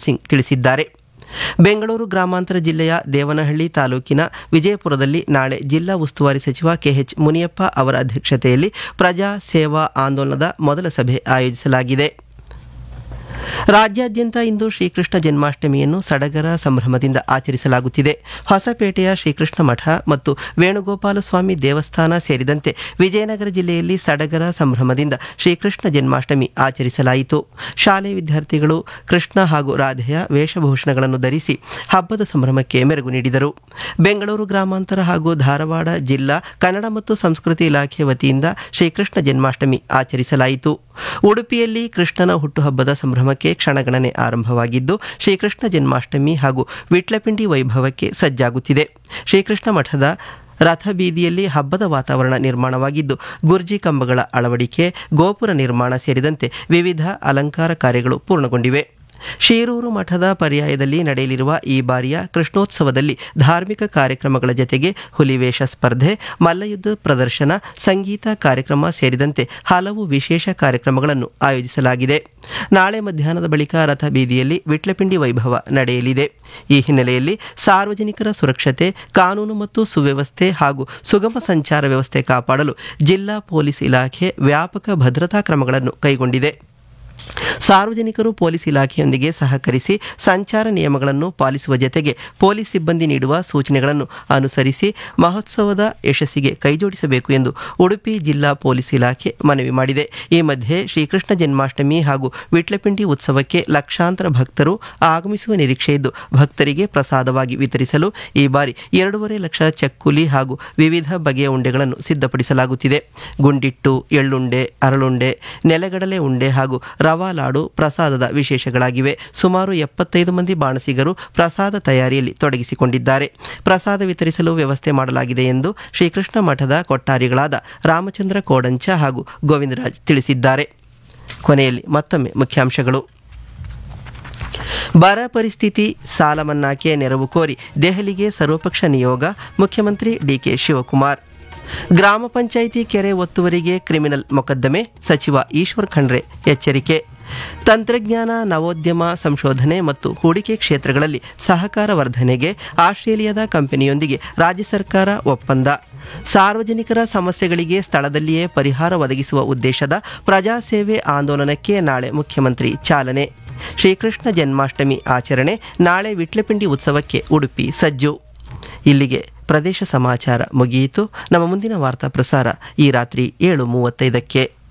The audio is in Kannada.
ಸಿಂಗ್ ತಿಳಿಸಿದ್ದಾರೆ ಬೆಂಗಳೂರು ಗ್ರಾಮಾಂತರ ಜಿಲ್ಲೆಯ ದೇವನಹಳ್ಳಿ ತಾಲೂಕಿನ ವಿಜಯಪುರದಲ್ಲಿ ನಾಳೆ ಜಿಲ್ಲಾ ಉಸ್ತುವಾರಿ ಸಚಿವ ಕೆಎಚ್ ಮುನಿಯಪ್ಪ ಅವರ ಅಧ್ಯಕ್ಷತೆಯಲ್ಲಿ ಪ್ರಜಾ ಸೇವಾ ಆಂದೋಲನದ ಮೊದಲ ಸಭೆ ಆಯೋಜಿಸಲಾಗಿದೆ ರಾಜ್ಯಾದ್ಯಂತ ಇಂದು ಶ್ರೀಕೃಷ್ಣ ಜನ್ಮಾಷ್ಟಮಿಯನ್ನು ಸಡಗರ ಸಂಭ್ರಮದಿಂದ ಆಚರಿಸಲಾಗುತ್ತಿದೆ ಹೊಸಪೇಟೆಯ ಶ್ರೀಕೃಷ್ಣ ಮಠ ಮತ್ತು ವೇಣುಗೋಪಾಲ ಸ್ವಾಮಿ ದೇವಸ್ಥಾನ ಸೇರಿದಂತೆ ವಿಜಯನಗರ ಜಿಲ್ಲೆಯಲ್ಲಿ ಸಡಗರ ಸಂಭ್ರಮದಿಂದ ಶ್ರೀಕೃಷ್ಣ ಜನ್ಮಾಷ್ಟಮಿ ಆಚರಿಸಲಾಯಿತು ಶಾಲೆ ವಿದ್ಯಾರ್ಥಿಗಳು ಕೃಷ್ಣ ಹಾಗೂ ರಾಧೆಯ ವೇಷಭೂಷಣಗಳನ್ನು ಧರಿಸಿ ಹಬ್ಬದ ಸಂಭ್ರಮಕ್ಕೆ ಮೆರುಗು ನೀಡಿದರು ಬೆಂಗಳೂರು ಗ್ರಾಮಾಂತರ ಹಾಗೂ ಧಾರವಾಡ ಜಿಲ್ಲಾ ಕನ್ನಡ ಮತ್ತು ಸಂಸ್ಕೃತಿ ಇಲಾಖೆ ವತಿಯಿಂದ ಶ್ರೀಕೃಷ್ಣ ಜನ್ಮಾಷ್ಟಮಿ ಆಚರಿಸಲಾಯಿತು ಉಡುಪಿಯಲ್ಲಿ ಕೃಷ್ಣನ ಹುಟ್ಟುಹಬ್ಬದ ಸಂಭ್ರಮಕ್ಕೆ ಕ್ಷಣಗಣನೆ ಆರಂಭವಾಗಿದ್ದು ಶ್ರೀಕೃಷ್ಣ ಜನ್ಮಾಷ್ಟಮಿ ಹಾಗೂ ವಿಟ್ಲಪಿಂಡಿ ವೈಭವಕ್ಕೆ ಸಜ್ಜಾಗುತ್ತಿದೆ ಶ್ರೀಕೃಷ್ಣ ಮಠದ ರಥ ಬೀದಿಯಲ್ಲಿ ಹಬ್ಬದ ವಾತಾವರಣ ನಿರ್ಮಾಣವಾಗಿದ್ದು ಗುರ್ಜಿ ಕಂಬಗಳ ಅಳವಡಿಕೆ ಗೋಪುರ ನಿರ್ಮಾಣ ಸೇರಿದಂತೆ ವಿವಿಧ ಅಲಂಕಾರ ಕಾರ್ಯಗಳು ಪೂರ್ಣಗೊಂಡಿವೆ ಶೀರೂರು ಮಠದ ಪರ್ಯಾಯದಲ್ಲಿ ನಡೆಯಲಿರುವ ಈ ಬಾರಿಯ ಕೃಷ್ಣೋತ್ಸವದಲ್ಲಿ ಧಾರ್ಮಿಕ ಕಾರ್ಯಕ್ರಮಗಳ ಜತೆಗೆ ಹುಲಿವೇಷ ಸ್ಪರ್ಧೆ ಮಲ್ಲಯುದ್ಧ ಪ್ರದರ್ಶನ ಸಂಗೀತ ಕಾರ್ಯಕ್ರಮ ಸೇರಿದಂತೆ ಹಲವು ವಿಶೇಷ ಕಾರ್ಯಕ್ರಮಗಳನ್ನು ಆಯೋಜಿಸಲಾಗಿದೆ ನಾಳೆ ಮಧ್ಯಾಹ್ನದ ಬಳಿಕ ರಥ ಬೀದಿಯಲ್ಲಿ ವಿಟ್ಲಪಿಂಡಿ ವೈಭವ ನಡೆಯಲಿದೆ ಈ ಹಿನ್ನೆಲೆಯಲ್ಲಿ ಸಾರ್ವಜನಿಕರ ಸುರಕ್ಷತೆ ಕಾನೂನು ಮತ್ತು ಸುವ್ಯವಸ್ಥೆ ಹಾಗೂ ಸುಗಮ ಸಂಚಾರ ವ್ಯವಸ್ಥೆ ಕಾಪಾಡಲು ಜಿಲ್ಲಾ ಪೊಲೀಸ್ ಇಲಾಖೆ ವ್ಯಾಪಕ ಭದ್ರತಾ ಕ್ರಮಗಳನ್ನು ಕೈಗೊಂಡಿದೆ ಸಾರ್ವಜನಿಕರು ಪೊಲೀಸ್ ಇಲಾಖೆಯೊಂದಿಗೆ ಸಹಕರಿಸಿ ಸಂಚಾರ ನಿಯಮಗಳನ್ನು ಪಾಲಿಸುವ ಜತೆಗೆ ಪೊಲೀಸ್ ಸಿಬ್ಬಂದಿ ನೀಡುವ ಸೂಚನೆಗಳನ್ನು ಅನುಸರಿಸಿ ಮಹೋತ್ಸವದ ಯಶಸ್ಸಿಗೆ ಕೈಜೋಡಿಸಬೇಕು ಎಂದು ಉಡುಪಿ ಜಿಲ್ಲಾ ಪೊಲೀಸ್ ಇಲಾಖೆ ಮನವಿ ಮಾಡಿದೆ ಈ ಮಧ್ಯೆ ಶ್ರೀಕೃಷ್ಣ ಜನ್ಮಾಷ್ಟಮಿ ಹಾಗೂ ವಿಟ್ಲಪಿಂಡಿ ಉತ್ಸವಕ್ಕೆ ಲಕ್ಷಾಂತರ ಭಕ್ತರು ಆಗಮಿಸುವ ನಿರೀಕ್ಷೆ ಇದ್ದು ಭಕ್ತರಿಗೆ ಪ್ರಸಾದವಾಗಿ ವಿತರಿಸಲು ಈ ಬಾರಿ ಎರಡೂವರೆ ಲಕ್ಷ ಚಕ್ಕುಲಿ ಹಾಗೂ ವಿವಿಧ ಬಗೆಯ ಉಂಡೆಗಳನ್ನು ಸಿದ್ಧಪಡಿಸಲಾಗುತ್ತಿದೆ ಗುಂಡಿಟ್ಟು ಎಳ್ಳುಂಡೆ ಅರಳುಂಡೆ ನೆಲಗಡಲೆ ಉಂಡೆ ಹಾಗೂ ರವಾ ಲಾಡು ಪ್ರಸಾದದ ವಿಶೇಷಗಳಾಗಿವೆ ಸುಮಾರು ಎಪ್ಪತ್ತೈದು ಮಂದಿ ಬಾಣಸಿಗರು ಪ್ರಸಾದ ತಯಾರಿಯಲ್ಲಿ ತೊಡಗಿಸಿಕೊಂಡಿದ್ದಾರೆ ಪ್ರಸಾದ ವಿತರಿಸಲು ವ್ಯವಸ್ಥೆ ಮಾಡಲಾಗಿದೆ ಎಂದು ಶ್ರೀಕೃಷ್ಣ ಮಠದ ಕೊಟ್ಟಾರಿಗಳಾದ ರಾಮಚಂದ್ರ ಕೋಡಂಚ ಹಾಗೂ ಗೋವಿಂದರಾಜ್ ತಿಳಿಸಿದ್ದಾರೆ ಕೊನೆಯಲ್ಲಿ ಮತ್ತೊಮ್ಮೆ ಮುಖ್ಯಾಂಶಗಳು ಬರ ಪರಿಸ್ಥಿತಿ ಸಾಲ ಮನ್ನಾಕ್ಕೆ ನೆರವು ಕೋರಿ ದೆಹಲಿಗೆ ಸರ್ವಪಕ್ಷ ನಿಯೋಗ ಮುಖ್ಯಮಂತ್ರಿ ಡಿಕೆ ಶಿವಕುಮಾರ್ ಗ್ರಾಮ ಪಂಚಾಯಿತಿ ಕೆರೆ ಒತ್ತುವರಿಗೆ ಕ್ರಿಮಿನಲ್ ಮೊಕದ್ದಮೆ ಸಚಿವ ಈಶ್ವರ್ ಖಂಡ್ರೆ ಎಚ್ಚರಿಕೆ ತಂತ್ರಜ್ಞಾನ ನವೋದ್ಯಮ ಸಂಶೋಧನೆ ಮತ್ತು ಹೂಡಿಕೆ ಕ್ಷೇತ್ರಗಳಲ್ಲಿ ಸಹಕಾರ ವರ್ಧನೆಗೆ ಆಸ್ಟ್ರೇಲಿಯಾದ ಕಂಪನಿಯೊಂದಿಗೆ ರಾಜ್ಯ ಸರ್ಕಾರ ಒಪ್ಪಂದ ಸಾರ್ವಜನಿಕರ ಸಮಸ್ಯೆಗಳಿಗೆ ಸ್ಥಳದಲ್ಲಿಯೇ ಪರಿಹಾರ ಒದಗಿಸುವ ಉದ್ದೇಶದ ಪ್ರಜಾಸೇವೆ ಆಂದೋಲನಕ್ಕೆ ನಾಳೆ ಮುಖ್ಯಮಂತ್ರಿ ಚಾಲನೆ ಶ್ರೀಕೃಷ್ಣ ಜನ್ಮಾಷ್ಟಮಿ ಆಚರಣೆ ನಾಳೆ ವಿಟ್ಲಪಿಂಡಿ ಉತ್ಸವಕ್ಕೆ ಉಡುಪಿ ಸಜ್ಜು ಇಲ್ಲಿಗೆ ಪ್ರದೇಶ ಸಮಾಚಾರ ಮುಗಿಯಿತು ನಮ್ಮ ಮುಂದಿನ ವಾರ್ತಾ ಪ್ರಸಾರ ಈ ರಾತ್ರಿ ಏಳು ಮೂವತ್ತೈದಕ್ಕೆ